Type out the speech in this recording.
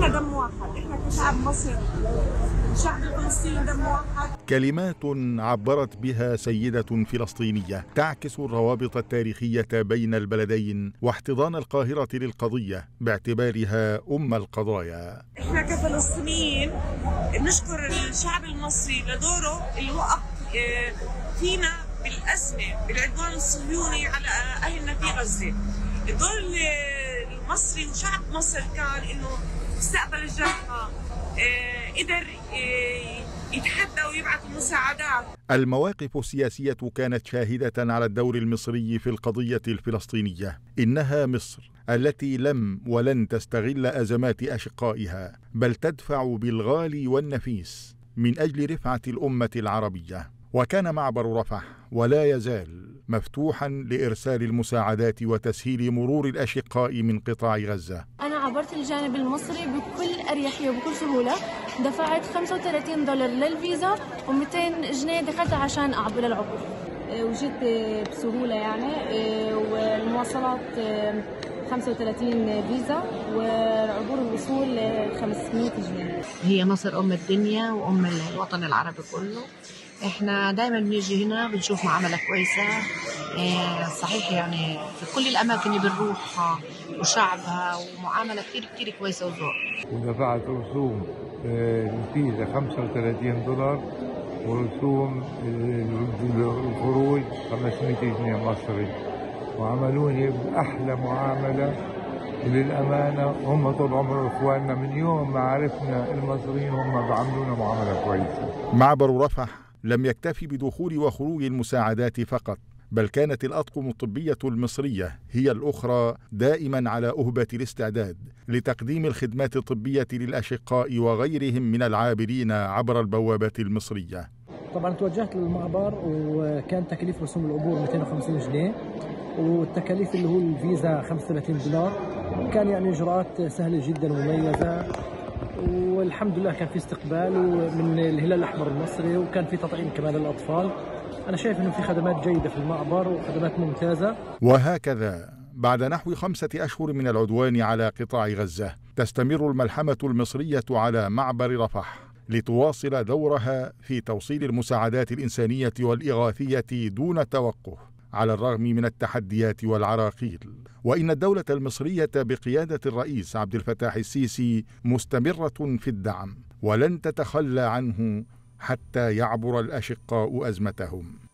احنا دم واحد احنا كشعب مصري الشعب الفلسطيني دم واحد كلمات عبرت بها سيدة فلسطينية تعكس الروابط التاريخية بين البلدين واحتضان القاهرة للقضية باعتبارها أم القضايا احنا كفلسطينيين بنشكر الشعب المصري لدوره اللي وقف آه، فينا بالأزمة بالعدوان الصهيوني على أهلنا في غزة الدور المصري وشعب مصر كان انه استقبل الجبهه آه، قدر آه، يتحدى ويبعث المساعدات المواقف السياسية كانت شاهدة على الدور المصري في القضية الفلسطينية إنها مصر التي لم ولن تستغل أزمات أشقائها بل تدفع بالغالي والنفيس من أجل رفعة الأمة العربية وكان معبر رفح ولا يزال مفتوحا لارسال المساعدات وتسهيل مرور الاشقاء من قطاع غزه. انا عبرت الجانب المصري بكل اريحيه وبكل سهوله، دفعت 35 دولار للفيزا و200 جنيه دفعتها عشان اعبر العبور. آه، وجيت بسهوله يعني آه، والمواصلات 35 آه، فيزا وعبور الوصول 500 جنيه. هي مصر ام الدنيا وام الوطن العربي كله. احنا دائما بنيجي هنا بنشوف معامله كويسه إيه، صحيح يعني في كل الاماكن اللي بنروحها وشعبها ومعامله كثير كثير كويسه وذوق ودفعت رسوم إيه، الفيزا 35 دولار ورسوم الخروج 500 جنيه مصري وعملوني بأحلى معاملة للأمانة هم طول عمر إخواننا من يوم ما عرفنا المصريين هم بعملونا معاملة كويسة معبر رفح لم يكتفي بدخول وخروج المساعدات فقط بل كانت الأطقم الطبية المصرية هي الأخرى دائما على أهبة الاستعداد لتقديم الخدمات الطبية للأشقاء وغيرهم من العابرين عبر البوابات المصرية طبعا توجهت للمعبر وكان تكليف رسوم العبور 250 جنيه والتكاليف اللي هو الفيزا 35 دولار كان يعني اجراءات سهله جدا ومميزه والحمد لله كان في استقبال من الهلال الاحمر المصري وكان في تطعيم كمان للاطفال انا شايف انه في خدمات جيده في المعبر وخدمات ممتازه وهكذا بعد نحو خمسة أشهر من العدوان على قطاع غزة تستمر الملحمة المصرية على معبر رفح لتواصل دورها في توصيل المساعدات الإنسانية والإغاثية دون توقف على الرغم من التحديات والعراقيل وان الدوله المصريه بقياده الرئيس عبد الفتاح السيسي مستمره في الدعم ولن تتخلى عنه حتى يعبر الاشقاء ازمتهم